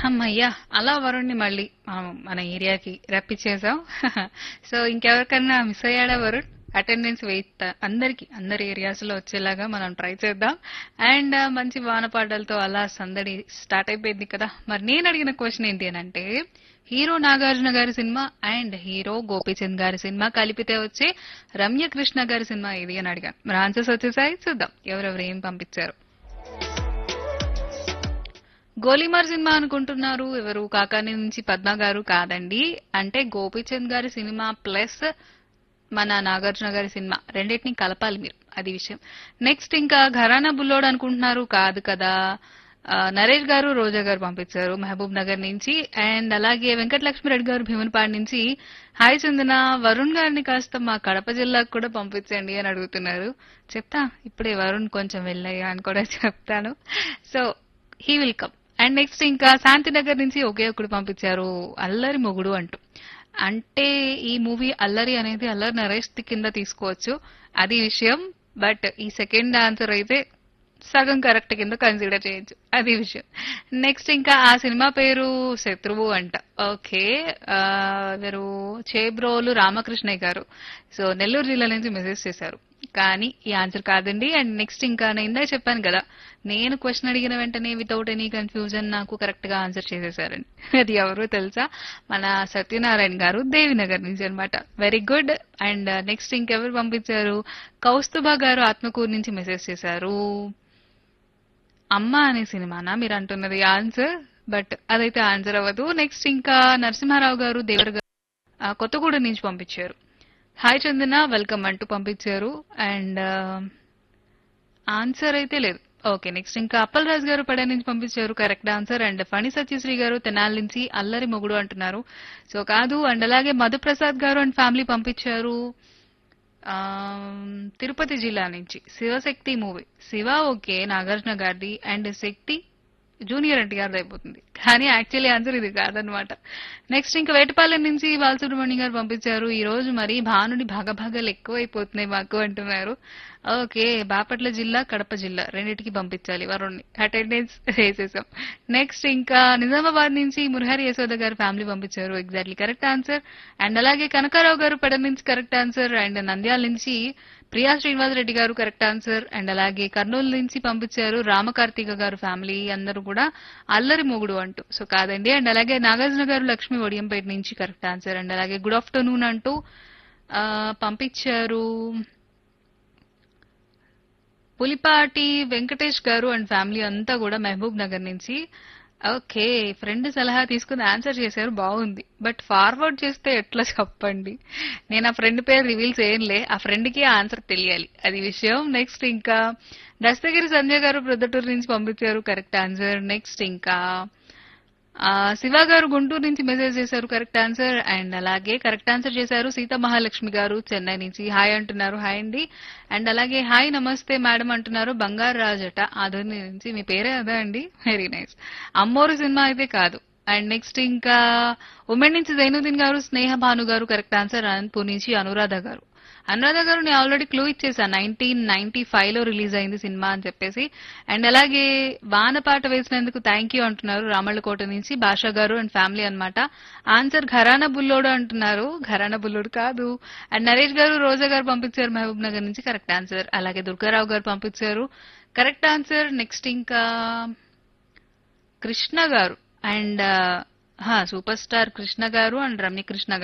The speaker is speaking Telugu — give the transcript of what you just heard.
హమ్మయ్యా అలా వరుణ్ని మళ్ళీ మనం మన ఏరియాకి రప్పించేసాం సో ఇంకెవరికన్నా మిస్ అయ్యాడా వరుణ్ అటెండెన్స్ వెయిట్ అందరికి అందరి ఏరియాస్ లో వచ్చేలాగా మనం ట్రై చేద్దాం అండ్ మంచి వానపాటలతో అలా సందడి స్టార్ట్ అయిపోయింది కదా మరి నేను అడిగిన క్వశ్చన్ ఏంటి అని అంటే హీరో నాగార్జున గారి సినిమా అండ్ హీరో గోపీచంద్ గారి సినిమా కలిపితే వచ్చే రమ్య కృష్ణ గారి సినిమా ఇది అని అడిగాను మరి ఆన్సర్స్ వచ్చేసాయి చూద్దాం ఎవరెవరు ఏం పంపించారు గోలీమార్ సినిమా అనుకుంటున్నారు ఎవరు కాకాని నుంచి పద్మ గారు కాదండి అంటే గోపీచంద్ గారి సినిమా ప్లస్ మన నాగార్జున గారి సినిమా రెండింటిని కలపాలి మీరు అది విషయం నెక్స్ట్ ఇంకా ఘరానా బుల్లోడ్ అనుకుంటున్నారు కాదు కదా ఆ, నరేష్ గారు రోజా గారు పంపించారు మహబూబ్ నగర్ నుంచి అండ్ అలాగే వెంకటలక్ష్మి రెడ్డి గారు భీమనపాడు నుంచి హాయ్ చందన వరుణ్ గారిని కాస్త మా కడప జిల్లాకు కూడా పంపించండి అని అడుగుతున్నారు చెప్తా ఇప్పుడే వరుణ్ కొంచెం వెళ్ళయ్యా అని కూడా చెప్తాను so he will come and next ఇంకా శాంతినగర్ నుంచి ఒకే ఒకడు పంపించారు అల్లరి మొగుడు అంటూ అంటే ఈ మూవీ అల్లరి అనేది అల్లరి నరేష్ కింద తీసుకోవచ్చు అది విషయం బట్ ఈ సెకండ్ ఆన్సర్ అయితే సగం కరెక్ట్ కింద కన్సిడర్ చేయొచ్చు అది విషయం నెక్స్ట్ ఇంకా ఆ సినిమా పేరు శత్రువు అంట ఓకే ఆ, ఎవరు చేబ్రోలు రామకృష్ణయ్య గారు సో నెల్లూరు జిల్లా నుంచి మెసేజ్ చేశారు కానీ ఈ ఆన్సర్ కాదండి అండ్ నెక్స్ట్ ఇంకా నేను ఇందాక చెప్పాను కదా నేను క్వశ్చన్ అడిగిన వెంటనే వితౌట్ ఎనీ కన్ఫ్యూజన్ నాకు కరెక్ట్ గా ఆన్సర్ చేసేసారండి అది ఎవరో తెలుసా మన సత్యనారాయణ గారు దేవినగర్ నుంచి అన్నమాట వెరీ గుడ్ అండ్ నెక్స్ట్ ఇంకెవరు పంపించారు కౌస్తుభా గారు ఆత్మకూరు నుంచి మెసేజ్ చేశారు అమ్మ అనే సినిమానా మీరు అంటున్నది ఆన్సర్ బట్ అదైతే ఆన్సర్ అవ్వదు నెక్స్ట్ ఇంకా నరసింహారావు గారు దేవర్ గారు ఆ, కొత్తగూడెం నుంచి పంపించారు హాయ్ చందన వెల్కమ్ అంటూ పంపించారు అండ్ ఆన్సర్ అయితే లేదు ఓకే నెక్స్ట్ ఇంకా అప్పల్ రాజు గారు పడే నుంచి పంపించారు correct answer and Phani Satyasri గారు తెనాలి నుంచి అల్లరి మొగుడు అంటున్నారు సో కాదు అండ్ అలాగే మధుప్రసాద్ గారు అండ్ ఫ్యామిలీ పంపించారు ఆ, తిరుపతి జిల్లా నుంచి శివశక్తి మూవీ శివ ఓకే నాగార్జున గారిది అండ్ శక్తి జూనియర్ ఎన్టీఆర్ అయిపోతుంది కానీ యాక్చువల్లీ ఆన్సర్ ఇది కాదనమాట నెక్స్ట్ ఇంకా వేటపాలెం నుంచి బాలసుబ్రహ్మణ్యం గారు పంపించారు ఈ రోజు మరి భానుడి భాగభాగాలు ఎక్కువైపోతున్నాయి మాకు అంటున్నారు ఓకే బాపట్ల జిల్లా కడప జిల్లా రెండింటికి పంపించాలి వరుణ్ణి అటెండెన్స్ వేసేసాం నెక్స్ట్ ఇంకా నిజామాబాద్ నుంచి మురహరి యశోద గారు ఫ్యామిలీ పంపించారు ఎగ్జాక్ట్లీ కరెక్ట్ ఆన్సర్ అండ్ అలాగే కనకారావు గారు పెడ నుంచి కరెక్ట్ ఆన్సర్ అండ్ నంద్యాల నుంచి ప్రియా శ్రీనివాసరెడ్డి గారు కరెక్ట్ ఆన్సర్ అండ్ అలాగే కర్నూలు నుంచి పంపించారు రామకార్తిక గారు ఫ్యామిలీ అందరూ కూడా అల్లరి మొగుడు అంటూ సో కాదండి అండ్ అలాగే నాగార్జున గారు లక్ష్మి ఒడియంపేట నుంచి కరెక్ట్ ఆన్సర్ అండ్ అలాగే గుడ్ ఆఫ్టర్నూన్ అంటూ ఆ, పంపించారు పులిపాటి వెంకటేష్ గారు అండ్ ఫ్యామిలీ అంతా కూడా మహబూబ్ నగర్ నుంచి ఓకే ఫ్రెండ్ సలహా తీసుకుని ఆన్సర్ చేశారు బాగుంది బట్ ఫార్వర్డ్ చేస్తే ఎట్లా చెప్పండి నేను ఆ ఫ్రెండ్ పేరు రివీల్ చేయనులే ఆ ఫ్రెండ్ కి ఆన్సర్ తెలియాలి అది విషయం నెక్స్ట్ ఇంకా దస్తగిరి సంజయ్ గారు ప్రొద్దుటూరు నుంచి పంపించారు కరెక్ట్ ఆన్సర్ నెక్స్ట్ ఇంకా ఆ, శివ గారు గుంటూరు నుంచి మెసేజ్ చేశారు కరెక్ట్ ఆన్సర్ అండ్ అలాగే కరెక్ట్ ఆన్సర్ చేశారు సీతా మహాలక్ష్మి గారు చెన్నై నుంచి హాయ్ అంటున్నారు హాయ్ అండి అండ్ అలాగే హాయ్ నమస్తే మేడం అంటున్నారు బంగారు రాజట ఆధుని నుంచి మీ పేరే అదే అండి వెరీ నైస్ అమ్మోరు సినిమా అయితే కాదు అండ్ నెక్స్ట్ ఇంకా ఉమెన్ నుంచి జైనుద్దీన్ గారు స్నేహ భాను గారు కరెక్ట్ ఆన్సర్ అనంతపూర్ నుంచి అనురాధ గారు అనురాధ గారు నేను ఆల్రెడీ క్లూ ఇచ్చేసా నైన్టీన్ నైన్టీ ఫైవ్ లో రిలీజ్ అయింది సినిమా అని చెప్పేసి అండ్ అలాగే వానపాట వేసినందుకు థ్యాంక్ యూ అంటున్నారు రామళ్ళకోట నుంచి భాషా గారు అండ్ ఫ్యామిలీ అన్నమాట ఆన్సర్ ఘరానా బుల్లోడు అంటున్నారు ఘరానా బుల్లోడు కాదు అండ్ నరేష్ గారు రోజా గారు పంపించారు మహబూబ్ నగర్ నుంచి కరెక్ట్ ఆన్సర్ అలాగే దుర్గారావు గారు పంపించారు కరెక్ట్ ఆన్సర్ నెక్స్ట్ ఇంకా కృష్ణ గారు అండ్ సూపర్ స్టార్ కృష్ణ గారు అండ్ రమ్య కృష్ణ